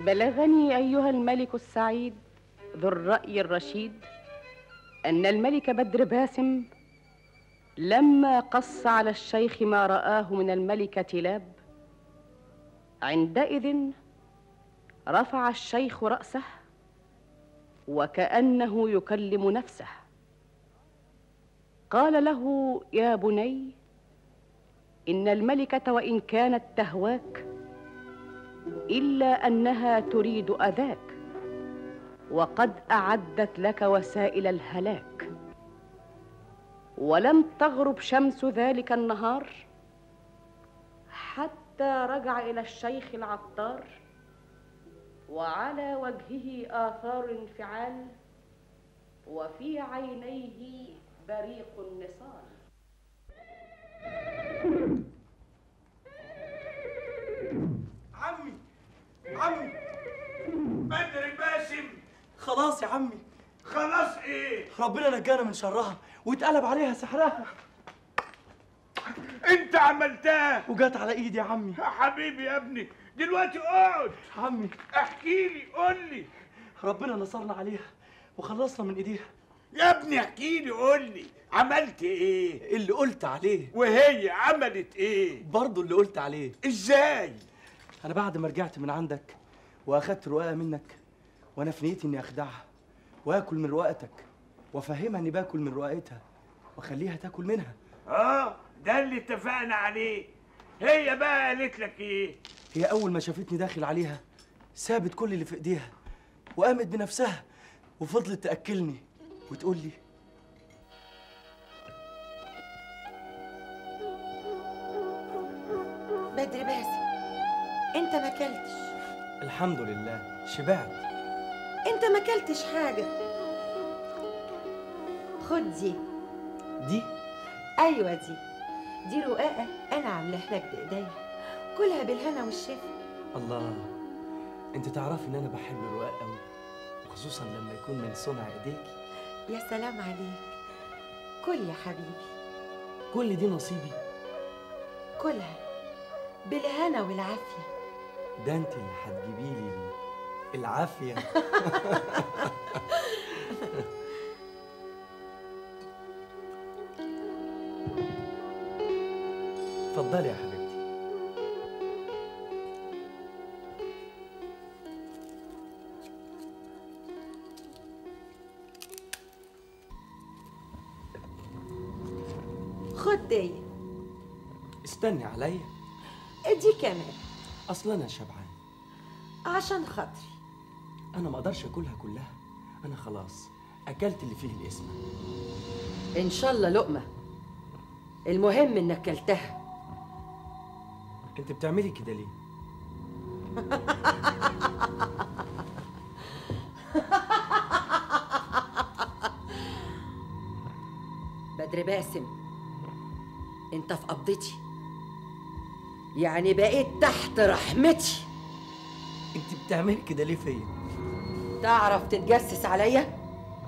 بلغني ايها الملك السعيد ذو الراي الرشيد ان الملك بدر باسم لما قص على الشيخ ما راه من الملكه لاب عندئذ رفع الشيخ راسه وكانه يكلم نفسه قال له يا بني ان الملكه وان كانت تهواك الا انها تريد اذاك وقد اعدت لك وسائل الهلاك ولم تغرب شمس ذلك النهار حتى رجع الى الشيخ العطار وعلى وجهه اثار انفعال وفي عينيه بريق النصال عمي عمي بدر باسم خلاص يا عمي خلاص ايه ربنا نجانا من شرها واتقلب عليها سحرها انت عملتها وجات على ايدي يا عمي يا حبيبي يا ابني دلوقتي اقعد عمي احكي لي قول لي ربنا نصرنا عليها وخلصنا من ايديها يا ابني احكي لي قول لي عملت ايه اللي قلت عليه وهي عملت ايه برضه اللي قلت عليه ازاي انا بعد ما رجعت من عندك واخدت رقاقه منك وانا في نيتي اني اخدعها واكل من رقاقتك وافهمها اني باكل من رقاقتها واخليها تاكل منها اه ده اللي اتفقنا عليه هي بقى قالت لك ايه هي اول ما شافتني داخل عليها سابت كل اللي في ايديها وقامت بنفسها وفضلت تاكلني وتقول لي بدر باسم انت ما اكلتش الحمد لله شبعت انت ما اكلتش حاجه خد دي دي ايوه دي دي رقاقه انا عاملاها لك بايديا كلها بالهنا والشفا الله انت تعرفي ان انا بحب الرقاق قوي وخصوصا لما يكون من صنع ايديكي يا سلام عليك كل يا حبيبي كل دي نصيبي كلها بالهنا والعافيه ده انت اللي هتجيبي لي العافيه اتفضلي يا حبيبتي خد دي استني عليا دي كمان اصل انا شبعان عشان خاطري انا ما اقدرش اكلها كلها انا خلاص اكلت اللي فيه الاسم ان شاء الله لقمه المهم انك كلتها انت بتعملي كده ليه بدر باسم انت في قبضتي يعني بقيت تحت رحمتي انت بتعملي كده ليه فيا تعرف تتجسس عليا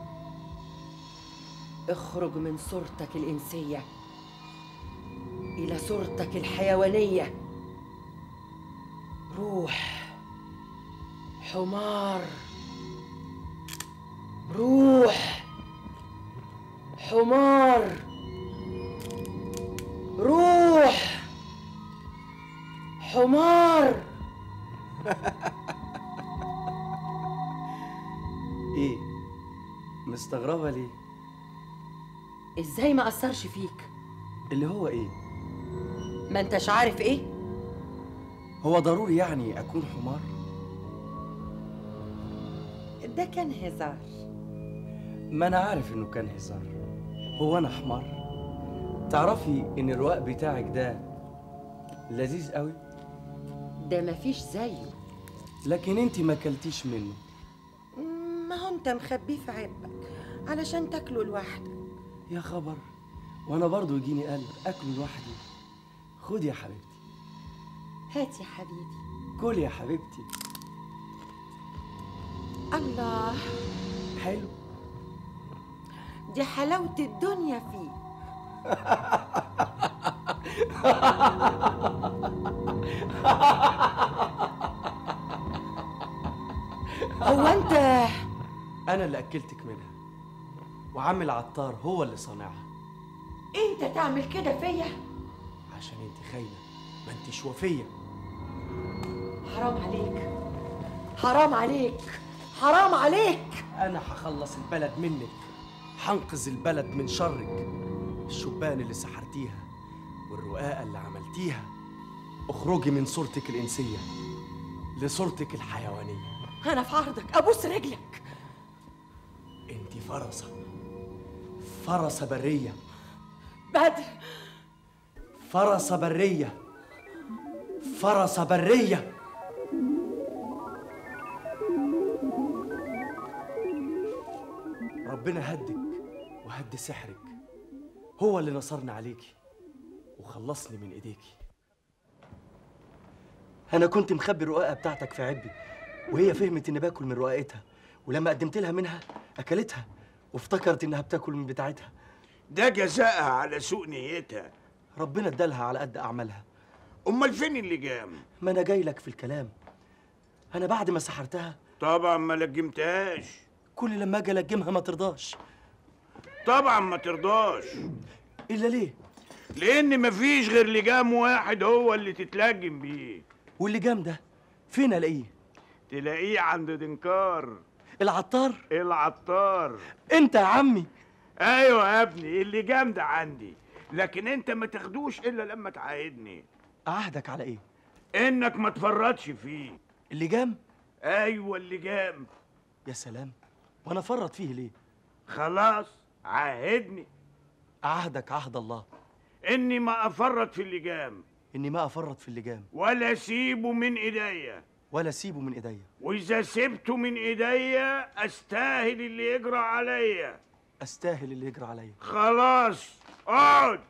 اخرج من صورتك الإنسية إلى صورتك الحيوانية روح حمار روح حمار روح حمار ايه مستغربه ليه ازاي ما أثرش فيك اللي هو ايه ما انتش عارف ايه هو ضروري يعني اكون حمار ده كان هزار ما انا عارف انه كان هزار هو انا حمار تعرفي ان الرواق بتاعك ده لذيذ قوي ده مفيش زيه لكن انت ما كلتيش منه ما هو انت مخبيه في عبك علشان تاكله لوحدك يا خبر وانا برضو يجيني قلب اكله لوحدي خدي يا حبيبتي هات يا حبيبي كلي يا حبيبتي الله حلو دي حلاوة الدنيا فيه هو انت انا اللي اكلتك منها وعم العطار هو اللي صانعها انت تعمل كده فيا عشان انت خاينه ما انتش وفيه حرام عليك حرام عليك حرام عليك انا هخلص البلد منك هنقذ البلد من شرك الشبان اللي سحرتيها والرقاقه اللي عملتيها اخرجي من صورتك الانسيه لصورتك الحيوانيه انا في عرضك ابوس رجلك انت فرسه فرسه بريه بدر فرسه بريه فرسه بريه ربنا هدك وهد سحرك هو اللي نصرني عليكي وخلصني من ايديكي انا كنت مخبي الرقاقه بتاعتك في عبي وهي فهمت اني باكل من رقاقتها ولما قدمت لها منها اكلتها وافتكرت انها بتاكل من بتاعتها ده جزاءها على سوء نيتها ربنا ادالها على قد اعمالها امال فين اللي جام ما انا جاي لك في الكلام انا بعد ما سحرتها طبعا ما لجمتهاش كل لما اجي الجمها ما ترضاش طبعا ما ترضاش الا ليه لان مفيش غير لجام واحد هو اللي تتلجم بيه واللي جام ده فين الاقيه تلاقيه عند دنكار العطار العطار انت يا عمي ايوه يا ابني اللي جام ده عندي لكن انت ما تاخدوش الا لما تعاهدني عهدك على ايه انك ما تفرطش فيه اللي جام ايوه اللي جام يا سلام وانا فرط فيه ليه خلاص عاهدني عهدك عهد الله اني ما افرط في اللي جام اني ما افرط في اللي جام ولا اسيبه من ايديا ولا اسيبه من ايديا واذا سبته من ايديا استاهل اللي يجرى عليا استاهل اللي يجرى عليا خلاص اقعد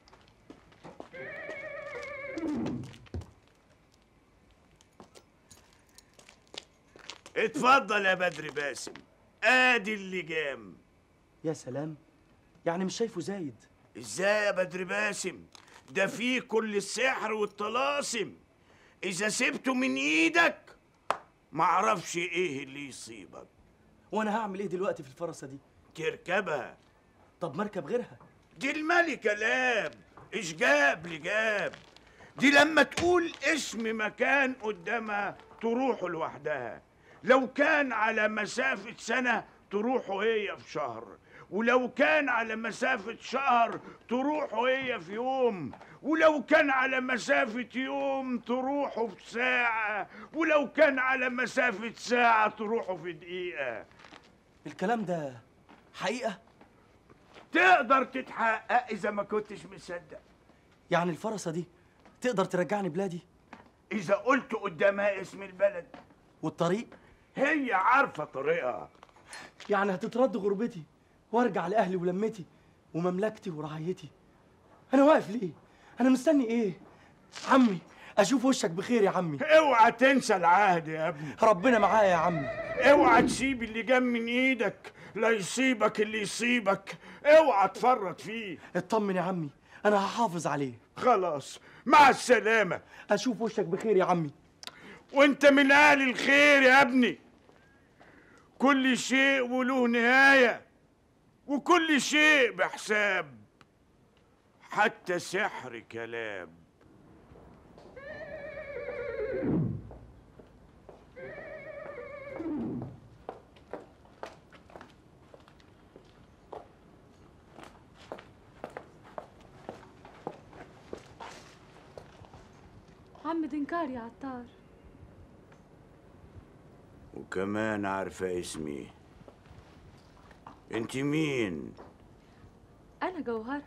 اتفضل يا بدر باسم ادي اللي جام يا سلام يعني مش شايفه زايد ازاي يا بدر باسم ده فيه كل السحر والطلاسم اذا سبته من ايدك معرفش ايه اللي يصيبك وانا هعمل ايه دلوقتي في الفرسه دي تركبها طب مركب غيرها دي الملكة لاب ايش جاب لجاب دي لما تقول اسم مكان قدامها تروح لوحدها لو كان على مسافة سنة تروح هي في شهر ولو كان على مسافة شهر تروح هي في يوم ولو كان على مسافة يوم تروحوا في ساعة ولو كان على مسافة ساعة تروحوا في دقيقة الكلام ده حقيقه تقدر تتحقق إذا ما كنتش مصدق يعني الفرسه دي تقدر ترجعني بلادي إذا قلت قدامها اسم البلد والطريق هي عارفة طريقها يعني هتترد غربتي وارجع لاهلي ولمتي ومملكتي ورعايتي انا واقف ليه انا مستني ايه عمي اشوف وشك بخير يا عمي اوعى تنسى العهد يا ابني ربنا معايا يا عمي اوعى تسيب اللي جام من ايدك لا يصيبك اللي يصيبك اوعى تفرط فيه اطمن يا عمي انا هحافظ عليه خلاص مع السلامة اشوف وشك بخير يا عمي وانت من اهل الخير يا ابني كل شيء وله نهاية وكل شيء بحساب حتى سحر كلام عم دنكار يا عطار وكمان عارفة اسمي انت مين أنا جوهرة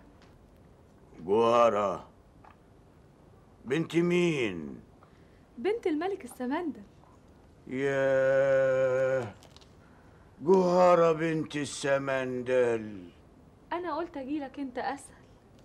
جوهرة بنت مين بنت الملك السمندل يا جوهرة بنت السمندل أنا قلت أجيلك أنت أسهل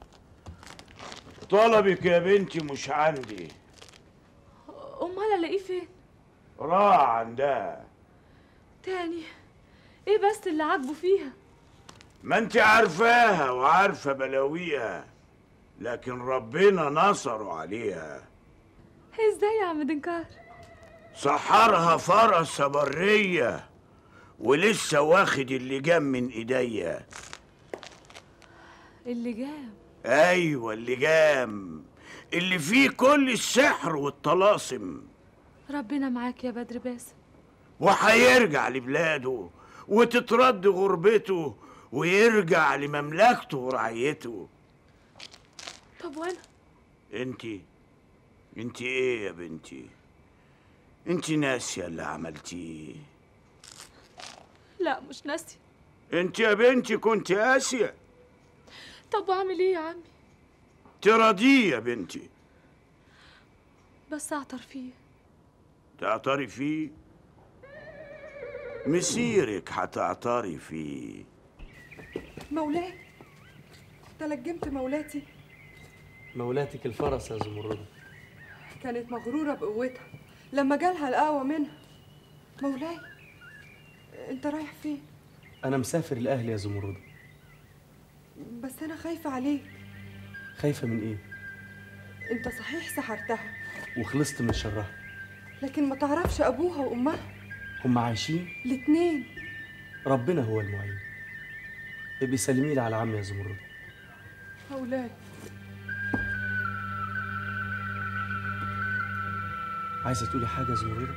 طلبك يا بنتي مش عندي أمال ألاقيه فين؟ راح عندها تاني إيه بس اللي عاجبه فيها؟ ما انت عارفاها وعارفة بلاويها لكن ربنا نصره عليها إزاي يا عم دنكار؟ سحرها فرس برية ولسه واخد اللجام من ايديا اللي جاب ايوه اللجام اللي فيه كل السحر والطلاسم ربنا معاك يا بدر باسم وهيرجع لبلاده وتترد غربته ويرجع لمملكته ورعيته طب وانا انتي انتي ايه يا بنتي انتي ناسيه اللي عملتيه لا مش ناسي انت يا بنتي كنت قاسيه طب واعمل ايه يا عمي تراضيه يا بنتي بس اعتر فيه تعتري فيه مسيرك هتعتري فيه مولاي تلجمت مولاتي مولاتك الفرس يا زمردة كانت مغرورة بقوتها لما جالها القهوة منها مولاي انت رايح فين أنا مسافر لأهلي يا زمردة بس انا خايفة عليك خايفة من إيه؟ انت صحيح سحرتها وخلصت من شرها لكن ما تعرفش ابوها وامها هم عايشين الاتنين ربنا هو المعين ابقي سلمي لي على عمي يا زمردة مولاي عايزة تقولي حاجة يا زمردة؟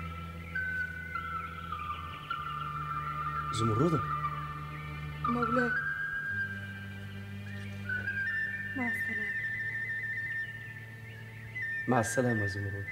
زمردة مولاي مع السلامة مع السلامة يا زمردة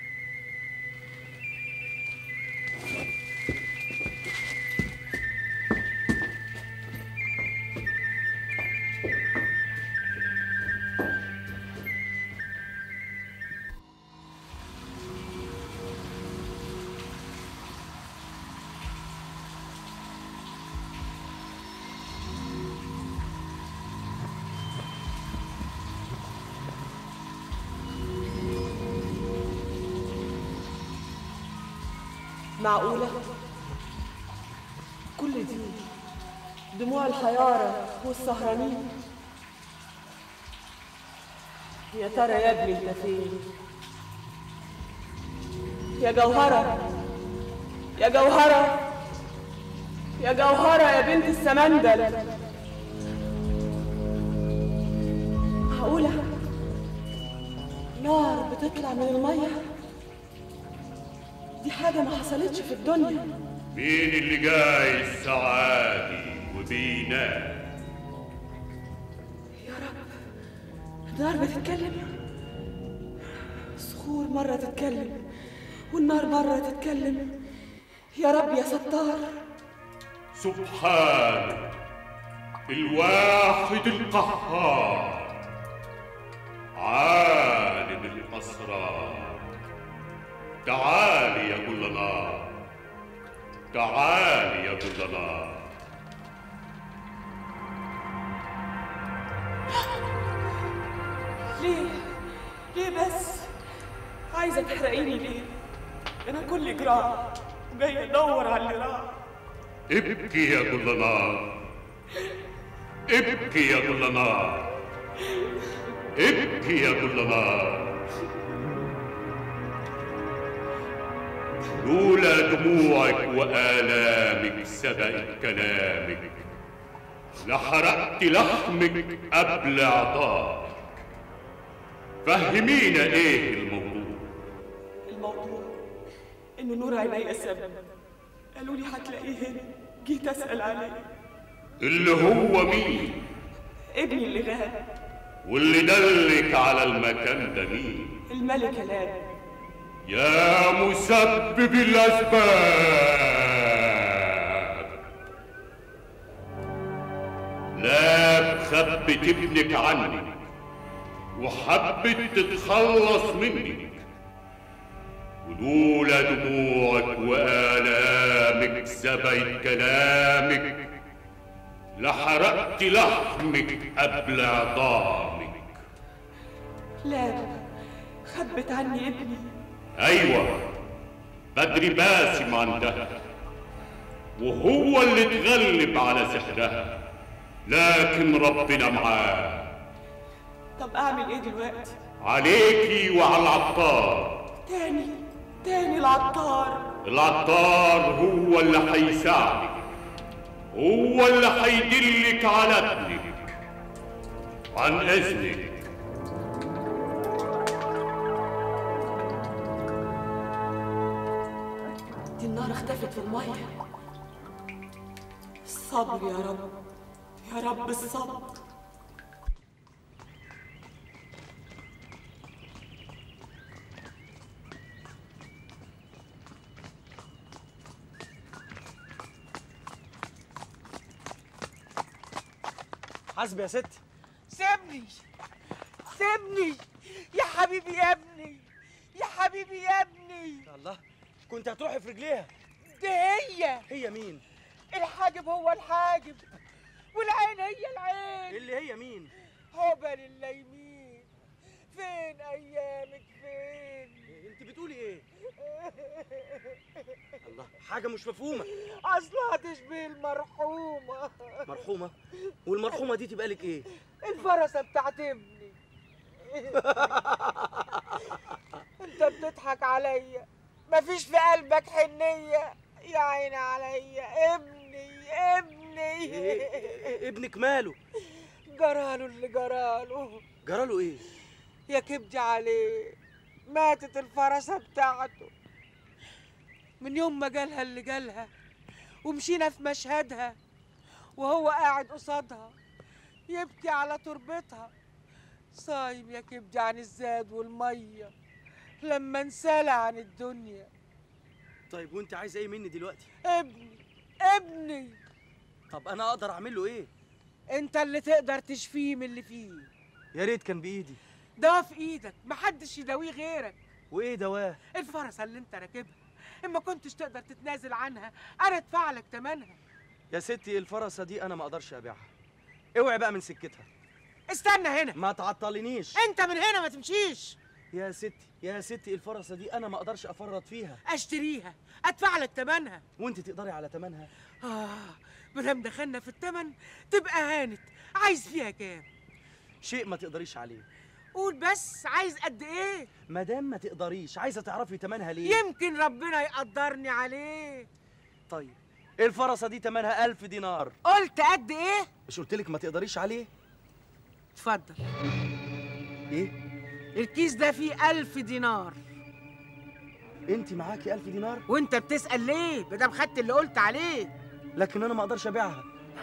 معقولة؟ كل دي دموع الحيارى والسهرانين يا ترى يا ابني انت فين؟ يا جوهرة يا جوهرة يا جوهرة يا بنت السمندل معقولة؟ نار بتطلع من المية؟ دي حاجة ما حصلتش في الدنيا مين اللي جاي السعادي وبينام يا رب النار بتتكلم الصخور مرة تتكلم والنار مرة تتكلم يا رب يا ستار سبحان الواحد القهار عالم الأسرار تعالي يا كل نار تعالي يا كل نار ليه ليه بس عايزة تحرقيني ليه أنا كل جراح جاي أدور على اللي راح ابكي يا كل نار ابكي يا كل نار ابكي يا كل نار لولا دموعك وآلامك سبقت كلامك لحرقت لحمك قبل عطائك فهمينا ايه الموضوع الموضوع إنه نور عينيا سبب قالوا لي هتلاقيه هنا جيت أسأل عليه اللي هو مين ابني اللي غاب واللي دلك على المكان ده مين الملكة لاد يا مسبب الأسباب لا خبت ابنك عنك وحبت تتخلص منك ولولا دموعك وآلامك سبيت كلامك لحرقت لحمك قبل عظامك لاد خبت عني ابني ايوه بدري باسم عندها وهو اللي اتغلب على سحرها لكن ربنا معاه طب أعمل إيه دلوقتي عليكي وعلى العطار تاني تاني العطار العطار هو اللي هيساعدك هو اللي هيدلك على ابنك عن اذنك دي النار اختفت في المية الصبر يا رب يا رب الصبر حاسب يا ستي سيبني سيبني يا حبيبي يا ابني يا حبيبي يا ابني الله كنت هتروحي في رجليها دي هي هي مين الحاجب هو الحاجب والعين هي العين اللي هي مين هبل الليمين فين ايامك فين انت بتقولي ايه الله حاجه مش مفهومه اصلها تشبه المرحومه مرحومه والمرحومه دي تبقى لك ايه الفرسه بتاعت ابني انت بتضحك عليا مفيش في قلبك حنيه يا عيني عليا ابني ابني إيه؟ إيه؟ ابنك ماله جراله اللي جراله جراله ايه يا كبدي عليه ماتت الفرسة بتاعته من يوم ما جالها اللي جالها ومشينا في مشهدها وهو قاعد قصادها يبكي على تربتها صايم يا كبدي عن الزاد والمية لما انسلى عن الدنيا طيب وانت عايزه ايه مني دلوقتي ابني ابني طب انا اقدر اعمل له ايه انت اللي تقدر تشفيه من اللي فيه يا ريت كان بايدي ده في ايدك محدش يداويه غيرك وايه دواه الفرسة اللي انت راكبها اما كنتش تقدر تتنازل عنها انا ادفع لك تمنها يا ستي الفرسه دي انا ما اقدرش ابيعها اوعي بقى من سكتها استنى هنا ما تعطلنيش انت من هنا ما تمشيش يا ستي يا ستي الفرسه دي انا ما اقدرش افرط فيها اشتريها ادفع لك تمنها وانت تقدري على تمنها اه مادام دخلنا في التمن تبقى هانت عايز فيها كام شيء ما تقدريش عليه قول بس عايز قد ايه ما دام ما تقدريش عايزه تعرفي تمنها ليه يمكن ربنا يقدرني عليه طيب الفرسه دي تمنها ألف دينار قلت قد ايه مش قلت لك ما تقدريش عليه اتفضل ايه الكيس ده فيه ألف دينار انت معاكي ألف دينار وانت بتسأل ليه مادام خدت اللي قلت عليه لكن انا ما اقدرش ابيعها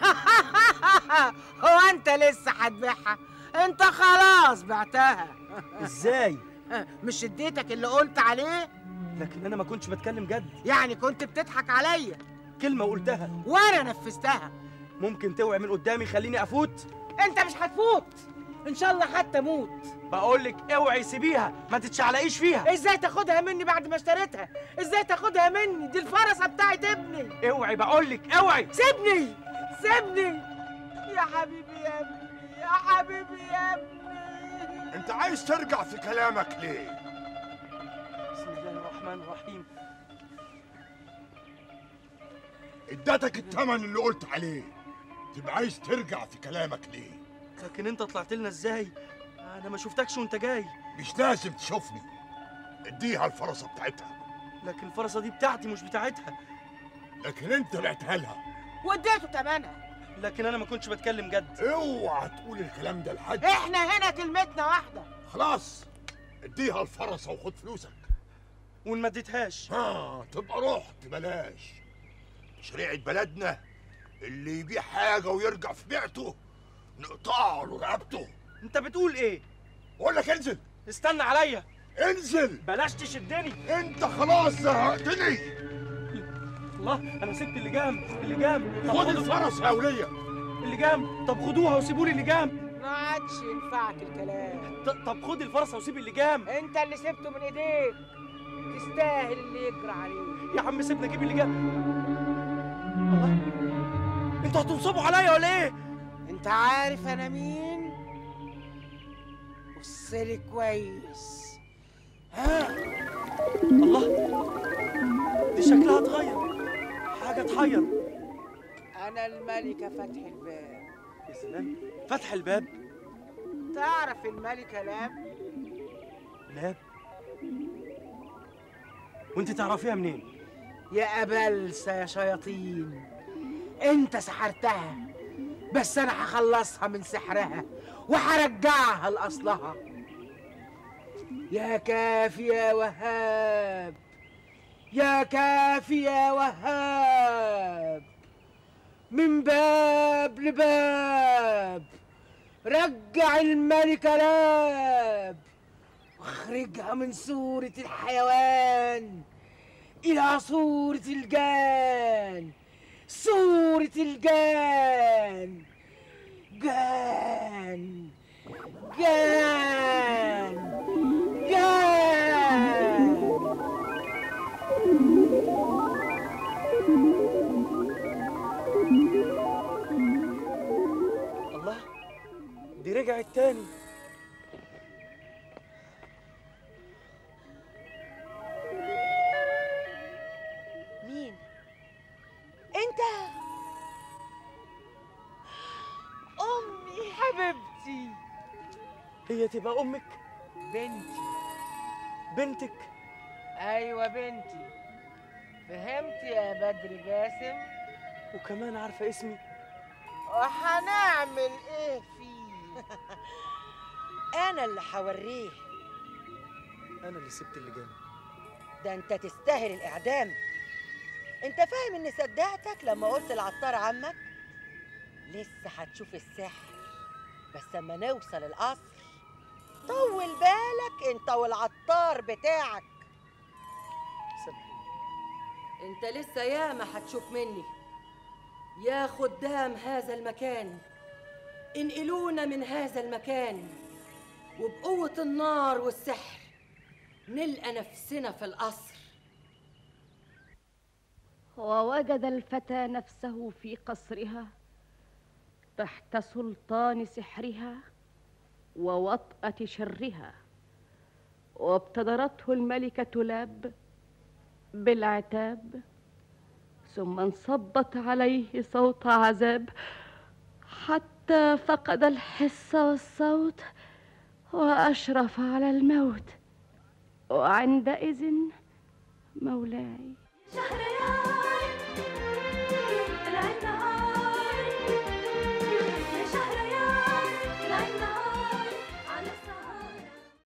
هو انت لسه هتبيعها انت خلاص بعتها ازاي مش اديتك اللي قلت عليه لكن انا ما كنتش بتكلم جد يعني كنت بتضحك عليا كلمه قلتها وانا نفذتها ممكن توعي من قدامي خليني افوت انت مش هتفوت ان شاء الله حتى موت بقول لك اوعي سيبيها ما تتشعلقيش فيها ازاي تاخدها مني بعد ما اشتريتها ازاي تاخدها مني دي الفرسه بتاعت ابني اوعي بقول لك اوعي سيبني سيبني يا حبيبي يا ابني يا حبيبي يا ابني انت عايز ترجع في كلامك ليه بسم الله الرحمن الرحيم اديتك الثمن اللي قلت عليه تبقى عايز ترجع في كلامك ليه لكن انت طلعت لنا ازاي انا ما شفتكش وانت جاي مش لازم تشوفني اديها الفرصة بتاعتها لكن الفرسه دي بتاعتي مش بتاعتها لكن انت بعتها لها واديته تمنها لكن انا ما كنتش بتكلم جد اوعى تقول الكلام ده لحد احنا هنا كلمتنا واحده خلاص اديها الفرصة وخد فلوسك وان ما اديتهاش ها تبقى رحت بلاش شريعة بلدنا اللي يبيع حاجة ويرجع في بيعته نقطع له رقبته انت بتقول ايه بقول لك انزل استنى عليا انزل بلاش تشدني انت خلاص زهقتني الله انا سبت اللجام اللجام طب خد خدوا الفرس يا ولية اللجام طب خدوها وسيبوا لي اللجام ما عادش ينفعك الكلام ط- طب خد الفرسه وسيب اللجام انت اللي سبته من ايديك تستاهل اللي يجرى عليك يا عم سيبنا اجيب اللجام الله انتوا هتنصبوا عليا ولا ايه انت عارف انا مين بصلي كويس ها الله دي شكلها اتغير حاجه تحير انا الملكه فتح الباب يا سلام فتح الباب تعرف الملكه لام لاب وانت تعرفيها منين يا أبلسة يا شياطين انت سحرتها بس انا هخلصها من سحرها وهرجعها لاصلها يا كافي يا وهاب يا كافي يا وهاب من باب لباب رجع الملكة لاب واخرجها من صورة الحيوان إلى صورة الجان صورة الجان جان جان جان الله دي رجعت تاني مين انت أمي حبيبتي هي تبقى امك بنتي بنتك أيوة بنتي فهمت يا بدر جاسم وكمان عارفه اسمي وهنعمل إيه فيه انا اللي هوريه انا اللي سبت اللجان ده انت تستاهل الاعدام انت فاهم اني صدقتك لما قلت العطار عمك لسه هتشوف السحر بس اما نوصل القصر طول بالك انت والعطار بتاعك سامحيني انت لسه ياما هتشوف مني يا خدام هذا المكان انقلونا من هذا المكان وبقوة النار والسحر نلقى نفسنا في القصر ووجد الفتى نفسه في قصرها تحت سلطان سحرها ووطأة شرها وابتدرته الملكة لاب بالعتاب ثم انصبت عليه صوت عذاب حتى فقد الحس والصوت وأشرف على الموت وعندئذ مولاي شهر